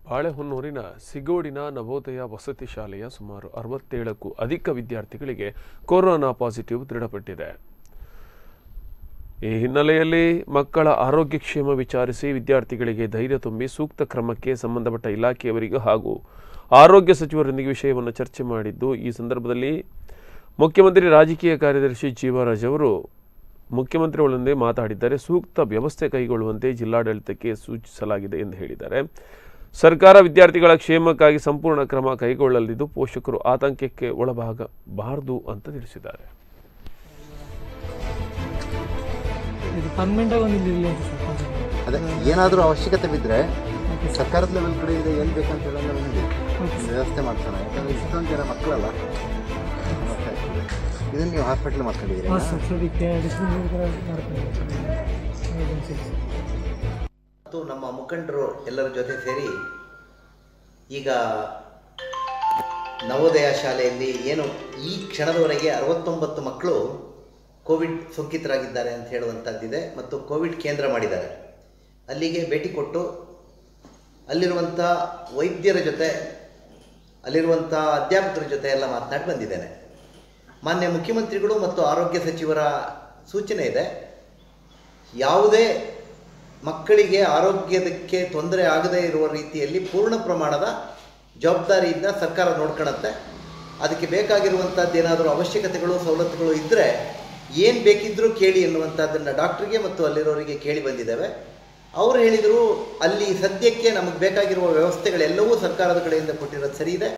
ಬಾಳೆಹೊನ್ನೂರಿನ ಸಿಗೋಡಿನ ನವೋದಯ ವಸತಿ ಶಾಲೆಯ ಸುಮಾರು ಅರವತ್ತೇಳಕ್ಕೂ ಅಧಿಕ ವಿದ್ಯಾರ್ಥಿಗಳಿಗೆ ಕೊರೋನಾ ಪಾಸಿಟಿವ್ ದೃಢಪಟ್ಟಿದೆ ಈ ಹಿನ್ನೆಲೆಯಲ್ಲಿ ಮಕ್ಕಳ ಆರೋಗ್ಯ ಕ್ಷೇಮ ವಿಚಾರಿಸಿ ವಿದ್ಯಾರ್ಥಿಗಳಿಗೆ ಧೈರ್ಯ ತುಂಬಿ ಸೂಕ್ತ ಕ್ರಮಕ್ಕೆ ಸಂಬಂಧಪಟ್ಟ ಇಲಾಖೆಯವರಿಗೂ ಹಾಗೂ ಆರೋಗ್ಯ ಸಚಿವರೊಂದಿಗೆ ವಿಷಯವನ್ನು ಚರ್ಚೆ ಮಾಡಿದ್ದು ಈ ಸಂದರ್ಭದಲ್ಲಿ ಮುಖ್ಯಮಂತ್ರಿ ರಾಜಕೀಯ ಕಾರ್ಯದರ್ಶಿ ಜೀವರಾಜ್ ಅವರು ಮುಖ್ಯಮಂತ್ರಿಗಳೊಂದಿಗೆ ಮಾತಾಡಿದ್ದಾರೆ ಸೂಕ್ತ ವ್ಯವಸ್ಥೆ ಕೈಗೊಳ್ಳುವಂತೆ ಜಿಲ್ಲಾಡಳಿತಕ್ಕೆ ಸೂಚಿಸಲಾಗಿದೆ ಎಂದು ಹೇಳಿದ್ದಾರೆ ಸರ್ಕಾರ ವಿದ್ಯಾರ್ಥಿಗಳ ಕ್ಷೇಮಕ್ಕಾಗಿ ಸಂಪೂರ್ಣ ಕ್ರಮ ಕೈಗೊಳ್ಳಲಿದ್ದು ಪೋಷಕರು ಆತಂಕಕ್ಕೆ ಒಳಗಾಗಬಾರದು ಅಂತ ತಿಳಿಸಿದ್ದಾರೆ ಇದು ಪರ್ಮನೆಂಟಾಗಿ ಒಂದು ಇಲ್ಲಿ ಇರಲಿ ಅಂತ ಸರ್ ಕಾನ್ಸೆಪ್ಟ್. ಅದೇ ಏನಾದರೂ ಅವಶ್ಯಕತೆ ಬಿದ್ದರೆ ಸರ್ಕಾರದ ಲೆವೆಲ್ ಕಡೆಯಿಂದ ಏನು ಬೇಕಂತ ಹೇಳೋದು ಹೇಳಿ ವ್ಯವಸ್ಥೆ ಮಾಡ್ತಾರೆ ಯಾಕಂದರೆ ಇಷ್ಟೊಂದು ಜನ ಮಕ್ಕಳಲ್ಲ ಸಮಸ್ಯೆ ಆಗ್ತದೆ. ಇದನ್ನು ನೀವು ಹಾಸ್ಪಿಟ್ಲ್ ಮಾಡ್ಕೊಂಡಿದ್ದೀರಿ ಹಾಂ ಸರ್ ಸದ್ಯಕ್ಕೆ ಡಿಸ್ಟ್ರಿಬ್ಯೂಟ್ ಮಾಡ್ಕೊಂಡು ಎಮರ್ಜೆನ್ಸಿ ಮತ್ತು ನಮ್ಮ ಮುಖಂಡರು ಎಲ್ಲರ ಜೊತೆ ಸೇರಿ ಈಗ ನವೋದಯ ಶಾಲೆಯಲ್ಲಿ ಏನು ಈ ಕ್ಷಣದವರೆಗೆ ಅರವತ್ತೊಂಬತ್ತು ಮಕ್ಕಳು ಕೋವಿಡ್ ಸೋಂಕಿತರಾಗಿದ್ದಾರೆ ಅಂತ ಹೇಳುವಂಥದ್ದಿದೆ ಮತ್ತು ಕೋವಿಡ್ ಕೇಂದ್ರ ಮಾಡಿದ್ದಾರೆ ಅಲ್ಲಿಗೆ ಭೇಟಿ ಕೊಟ್ಟು ಅಲ್ಲಿರುವಂಥ ವೈದ್ಯರ ಜೊತೆ ಅಲ್ಲಿರುವಂಥ ಅಧ್ಯಾಪಕರ ಜೊತೆ ಎಲ್ಲ ಮಾತನಾಡಿ ಬಂದಿದ್ದೇನೆ ಮಾನ್ಯ ಮುಖ್ಯಮಂತ್ರಿಗಳು ಮತ್ತು ಆರೋಗ್ಯ ಸಚಿವರ ಸೂಚನೆ ಇದೆ ಯಾವುದೇ ಮಕ್ಕಳಿಗೆ ಆರೋಗ್ಯದಕ್ಕೆ ತೊಂದರೆ ಆಗದೇ ಇರುವ ರೀತಿಯಲ್ಲಿ ಪೂರ್ಣ ಪ್ರಮಾಣದ ಜವಾಬ್ದಾರಿಯಿಂದ ಸರ್ಕಾರ ನೋಡ್ಕೊಳತ್ತೆ ಅದಕ್ಕೆ ಬೇಕಾಗಿರುವಂಥದ್ದು ಏನಾದರೂ ಅವಶ್ಯಕತೆಗಳು ಸವಲತ್ತುಗಳು ಇದ್ದರೆ ಏನು ಬೇಕಿದ್ದರೂ ಕೇಳಿ ಎನ್ನುವಂಥದ್ದನ್ನು ಡಾಕ್ಟ್ರಿಗೆ ಮತ್ತು ಅಲ್ಲಿರೋರಿಗೆ ಕೇಳಿ ಬಂದಿದ್ದೇವೆ ಅವರು ಹೇಳಿದರು ಅಲ್ಲಿ ಸದ್ಯಕ್ಕೆ ನಮಗೆ ಬೇಕಾಗಿರುವ ವ್ಯವಸ್ಥೆಗಳೆಲ್ಲವೂ ಸರ್ಕಾರದ ಕಡೆಯಿಂದ ಕೊಟ್ಟಿರೋದು ಸರಿ ಇದೆ